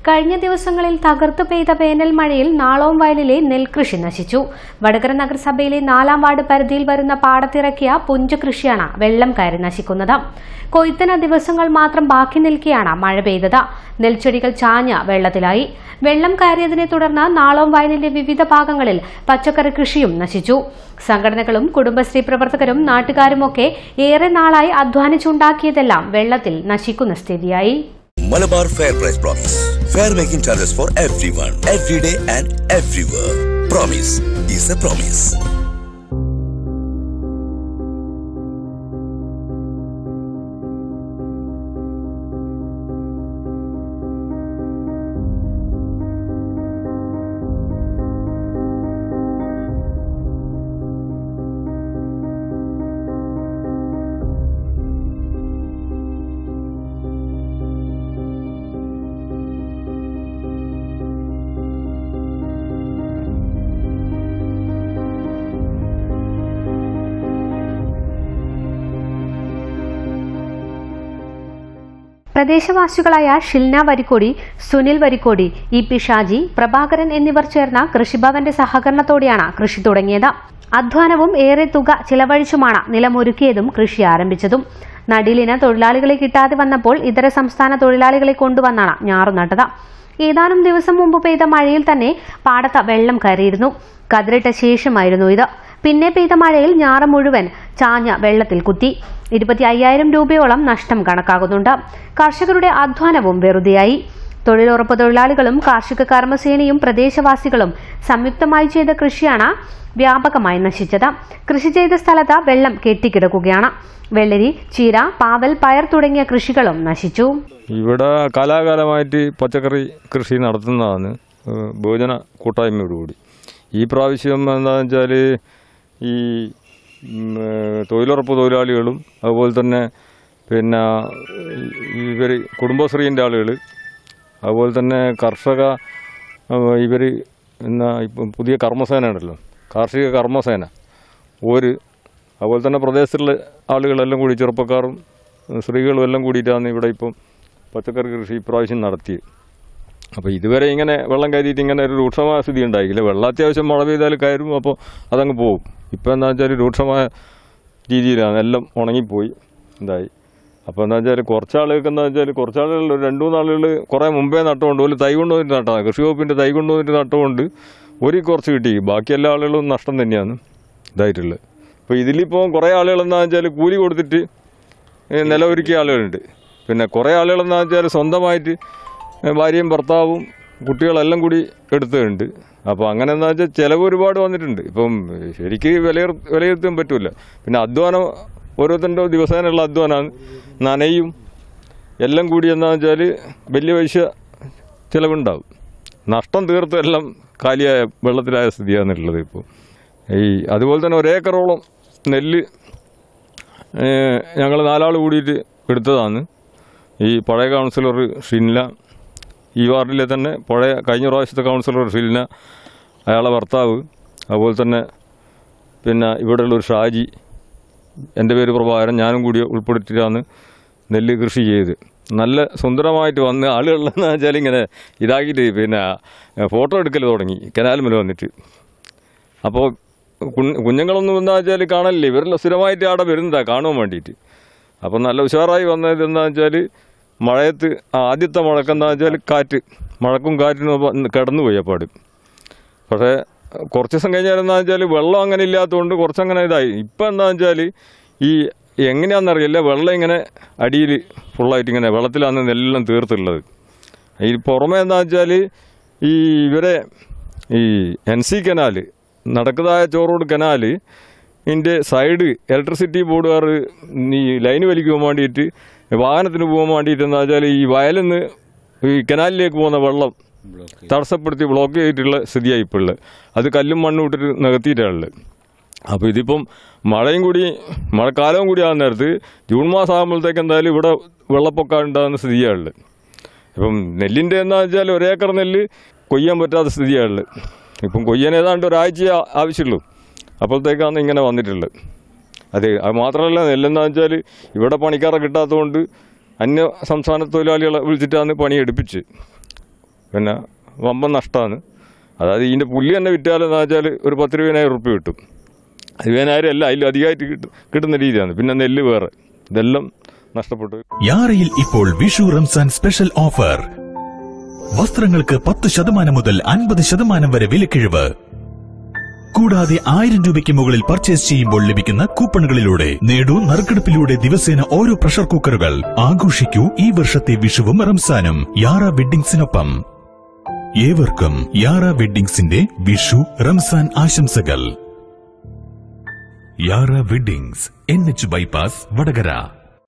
കഴിഞ്ഞ ദിവസങ്ങളിൽ തകർത്തു പെയ്ത വേനൽ മഴയിൽ നാളോം വയലിലെ നെൽകൃഷി നശിച്ചു വടകര നഗരസഭയിലെ നാലാം വാർഡ് പരിധിയിൽ വരുന്ന പാടത്തിറക്കിയ പുഞ്ച കൃഷിയാണ് വെള്ളം കയറി നശിക്കുന്നത് കൊയ്ത്തിന് ദിവസങ്ങൾ മാത്രം ബാക്കി നിൽക്കെയാണ് മഴ പെയ്തത് നെൽച്ചെടികൾ ചാഞ്ഞ വെള്ളത്തിലായി വെള്ളം കയറിയതിനെ തുടർന്ന് നാളോം വയലിന്റെ വിവിധ ഭാഗങ്ങളിൽ പച്ചക്കറി കൃഷിയും നശിച്ചു സംഘടനകളും കുടുംബശ്രീ പ്രവർത്തകരും നാട്ടുകാരുമൊക്കെ ഏറെ നാളായി അധ്വാനിച്ചുണ്ടാക്കിയതെല്ലാം വെള്ളത്തിൽ നശിക്കുന്ന സ്ഥിതിയായി Malabar Fair Price Promise. Fair making charges for everyone, every day and everywhere. Promise is a promise. പ്രദേശവാസികളായ ഷിൽന വരിക്കോടി സുനിൽ വരിക്കോടി ഇ പി ഷാജി പ്രഭാകരൻ എന്നിവർ ചേർന്ന കൃഷിഭവന്റെ സഹകരണത്തോടെയാണ് കൃഷി തുടങ്ങിയത് അധ്വാനവും ഏറെ തുക ചിലവഴിച്ചുമാണ് നിലമൊരുക്കിയതും കൃഷി ആരംഭിച്ചതും നടീലിന് തൊഴിലാളികളെ കിട്ടാതെ വന്നപ്പോൾ ഇതര സംസ്ഥാന തൊഴിലാളികളെ കൊണ്ടുവന്നാണ് ഞാറു നട്ടത് ഏതാനും ദിവസം മുമ്പ് പെയ്ത മഴയിൽ തന്നെ പാടത്ത് വെള്ളം കയറിയിരുന്നു കതിരിട്ട ശേഷമായിരുന്നു ഇത് പിന്നെ പെയ്ത മഴയിൽ ഞാറ് മുഴുവൻ ചാഞ്ഞ വെള്ളത്തിൽ കുത്തി ഇരുപത്തി അയ്യായിരം രൂപയോളം നഷ്ടം കണക്കാകുന്നുണ്ട് കർഷകരുടെ അധ്വാനവും വെറുതെയായി തൊഴിലുറപ്പ് തൊഴിലാളികളും കാർഷിക കർമ്മസേനയും പ്രദേശവാസികളും സംയുക്തമായി ചെയ്ത കൃഷിയാണ് വ്യാപകമായി നശിച്ചത് കൃഷി ചെയ്ത സ്ഥലത്ത് വെള്ളം കെട്ടിക്കിടക്കുകയാണ് വെള്ളരി ചീര പാവൽ പയർ തുടങ്ങിയ കൃഷികളും നശിച്ചു ഇവിടെ കാലാകാലമായിട്ട് പച്ചക്കറി കൃഷി നടത്തുന്നതാണ് ഏഹ് ബഹുജന കൂട്ടായ്മയോടുകൂടി ഈ പ്രാവശ്യം എന്താണെന്ന് വെച്ചാൽ ഈ ഉം, ഏഹ് തൊഴിലുറപ്പ് തൊഴിലാളികളും അതുപോലെ തന്നെ പിന്നെ ഇവർ കുടുംബശ്രീൻ്റെ ആളുകൾ അതുപോലെ തന്നെ കർഷക ഇവർ എന്നാ ഇപ്പം പുതിയ കർമ്മസേന ഉണ്ടല്ലോ കാർഷിക കർമ്മസേന ഒരു അതുപോലെ തന്നെ പ്രദേശത്തുള്ള ആളുകളെല്ലാം കൂടി ചെറുപ്പക്കാരും സ്ത്രീകളും എല്ലാം കൂടിയിട്ടാണ് ഇവിടെ ഇപ്പം പച്ചക്കറി കൃഷി ഇപ്രാവശ്യം നടത്തിയത് അപ്പോൾ ഇതുവരെ ഇങ്ങനെ വെള്ളം കയറിയിട്ട് ഇങ്ങനെ ഒരു രൂക്ഷമായ സ്ഥിതി ഉണ്ടായില്ല വെള്ളം അത്യാവശ്യം മഴ പെയ്താൽ കയറും അപ്പോൾ അതങ്ങ് പോകും ഇപ്പോൾ എന്താ വെച്ചാൽ രൂക്ഷമായ രീതിയിലാണ് എല്ലാം ഉണങ്ങിപ്പോയി ഇതായി അപ്പോൾ എന്താ വെച്ചാൽ കുറച്ച് ആളുകൾക്ക് എന്താ വെച്ചാൽ കുറച്ച് ആളുകൾ ഒരു രണ്ട് മൂന്ന് ആളുകൾ കുറേ മുമ്പേ നട്ടുകൊണ്ട് ഒരു തൈ കൊണ്ടുവന്നിട്ട് നട്ടതാണ് കൃഷി വകുപ്പിൻ്റെ തൈ കൊണ്ടുവന്നിട്ട് നട്ടുകൊണ്ട് ഒരു കുറച്ച് കിട്ടി ബാക്കി എല്ലാ ആളുകളും നഷ്ടം തന്നെയാണ് ഇതായിട്ടുള്ളത് അപ്പോൾ ഇതിലിപ്പോൾ കുറേ ആളുകൾ എന്താ വെച്ചാൽ കൂലി കൊടുത്തിട്ട് ഏ, നിലമൊരുക്കിയ ആളുകളുണ്ട് പിന്നെ കുറേ ആളുകളെന്ന് വെച്ചാൽ സ്വന്തമായിട്ട് ഏ, ഭാര്യയും ഭർത്താവും കുട്ടികളെല്ലാം കൂടി എടുത്തുണ്ട് അപ്പോൾ അങ്ങനെ എന്താ വെച്ചാൽ ചിലവ് ഒരുപാട് വന്നിട്ടുണ്ട് ഇപ്പം ശരിക്ക് വിലയിർ വിലയിരുത്താൻ പറ്റില്ല പിന്നെ അധ്വാനം ഓരോരുത്തരുടെ ദിവസേനയുള്ള അധ്വാനമാണ് നനയും എല്ലാം കൂടി എന്താണെന്ന് വെച്ചാൽ വലിയ പൈസ ചിലവുണ്ടാവും നഷ്ടം തീർത്ത് എല്ലാം കാലിയായ വെള്ളത്തിലായ സ്ഥിതിയാണുള്ളത് ഇപ്പോൾ ഈ അതുപോലെ തന്നെ ഒരേക്കറോളം നെല്ല് ഞങ്ങൾ നാലാൾ കൂടിയിട്ട് എടുത്തതാണ് ഈ പഴയ കൗൺസിലർ ഷിൻല ഈ വാർഡിലെ തന്നെ പഴയ കഴിഞ്ഞ പ്രാവശ്യത്തെ കൗൺസിലർ ഷിൽന അയാളെ ഭർത്താവ് അതുപോലെ തന്നെ പിന്നെ ഇവിടെയുള്ള ഒരു ഷാജി എൻ്റെ പേര് പ്രഭാകരൻ ഞാനും കൂടി ഉൾപ്പെടുത്തിയിട്ടാണ് നെല്ല് കൃഷി ചെയ്ത് നല്ല സുന്ദരമായിട്ട് വന്ന് ആളുകളെന്ന് വെച്ചാൽ ഇങ്ങനെ ഇതാക്കിയിട്ട് പിന്നെ ഫോട്ടോ എടുക്കൽ തുടങ്ങി കനാൽമല വന്നിട്ട് അപ്പോൾ കുഞ്ഞുങ്ങളൊന്നും എന്താ വെച്ചാൽ കാണലില്ല ഇവരെല്ലാം സ്ഥിരമായിട്ട് അവിടെ വരുന്നതാണ് കാണുവാൻ വേണ്ടിയിട്ട് അപ്പം നല്ല ഉഷാറായി വന്നത് എന്താ വെച്ചാൽ മഴയത്ത് ആദ്യത്തെ മഴക്കെന്താ വെച്ചാൽ കാറ്റ് മഴക്കും കാറ്റിനും ഒപ്പം കിടന്നുപോയി അപ്പാട് പക്ഷേ കുറച്ച് ദിവസം കഴിഞ്ഞാൽ എന്താ വെച്ചാൽ വെള്ളം അങ്ങനെ ഇല്ലാത്തതുകൊണ്ട് കുറച്ചങ്ങനെ ഇതായി ഇപ്പം എന്താ വെച്ചാൽ ഈ എങ്ങനെയാണെന്നറിയില്ല വെള്ളം ഇങ്ങനെ അടിയിൽ ഫുള്ളായിട്ട് ഇങ്ങനെ വെള്ളത്തിലാണ് നെല്ലെല്ലാം തീർത്തുള്ളത് ഈ പുറമെ എന്താ വെച്ചാൽ ഈ ഇവരെ ഈ എൻ സി കനാല് നടക്കുന്നതായ ചോറോട് കനാല് ഇതിൻ്റെ സൈഡ് ഇലക്ട്രിസിറ്റി ബോർഡുകാർ ഈ ലൈൻ വലിക്കുവാൻ വേണ്ടിയിട്ട് വാഹനത്തിന് പോകാൻ വേണ്ടിയിട്ട് എന്താ വെച്ചാൽ ഈ വയലിൽ നിന്ന് ഈ കനാലിലേക്ക് പോകുന്ന വെള്ളം തടസ്സപ്പെടുത്തി ബ്ലോക്ക് ചെയ്തിട്ടുള്ള സ്ഥിതിയായി ഇപ്പോൾ ഉള്ളത് അത് കല്ലും മണ്ണും ഇട്ടിട്ട് നികത്തിയിട്ടാണുള്ളത് അപ്പോൾ ഇതിപ്പം മഴയും കൂടി മഴക്കാലവും കൂടി ആകുന്ന നേരത്ത് ജൂൺ മാസം ആകുമ്പോഴത്തേക്ക് എന്തായാലും ഇവിടെ വെള്ളപ്പൊക്കം ഉണ്ടാകുന്ന സ്ഥിതിയാണുള്ളത് ഇപ്പം നെല്ലിൻ്റെ എന്താ വെച്ചാൽ ഒരേക്കർ നെല്ല് കൊയ്യാൻ പറ്റാത്ത സ്ഥിതിയാണുള്ളത് ഇപ്പം കൊയ്യാൻ ഏതാണ്ട് ഒരാഴ്ച ആവശ്യമുള്ളൂ അപ്പോഴത്തേക്കാണ് ഇങ്ങനെ വന്നിട്ടുള്ളത് അതെ അത് മാത്രമല്ല നെല്ലെന്ന് വെച്ചാൽ ഇവിടെ പണിക്കാരെ കിട്ടാത്തതുകൊണ്ട് അന്യ സംസ്ഥാന തൊഴിലാളികളെ വിളിച്ചിട്ടാണ് പണി എടുപ്പിച്ച് പിന്നെ വമ്പൻ നഷ്ടമാണ് അതായത് ഇതിൻ്റെ പുല്ല് തന്നെ വിറ്റാലെന്ന് വെച്ചാൽ ഒരു പത്ത് ഇരുപതിനായിരം റുപ്യ കിട്ടും ഇരുപതിനായിരം അല്ല അതിൽ അധികമായിട്ട് കിട്ടും കിട്ടുന്ന രീതിയാണ് പിന്നെ നെല്ല് വേറെ ഇതെല്ലാം നഷ്ടപ്പെട്ടു യാറയിൽ ഇപ്പോൾ വിഷു റംസാൻ സ്പെഷ്യൽ ഓഫർ വസ്ത്രങ്ങൾക്ക് പത്ത് ശതമാനം മുതൽ അൻപത് ശതമാനം വരെ വിലക്കിഴിവ് കൂടാതെ ആയിരം രൂപയ്ക്ക് മുകളിൽ പർച്ചേസ് ചെയ്യുമ്പോൾ ലഭിക്കുന്ന കൂപ്പണുകളിലൂടെ നേടൂ നറുക്കെടുപ്പിലൂടെ ദിവസേന ഓരോ പ്രഷർ കുക്കറുകൾ ആഘോഷിക്കൂ ഈ വർഷത്തെ വിഷുവും റംസാനും യാറ വെഡ്ഡിംഗ്സിനൊപ്പം ഏവർക്കും യാറ വെഡ്ഡിംഗ്സിന്റെ വിഷു റംസാൻ ആശംസകൾ Yara weddings N H bypass Vadakara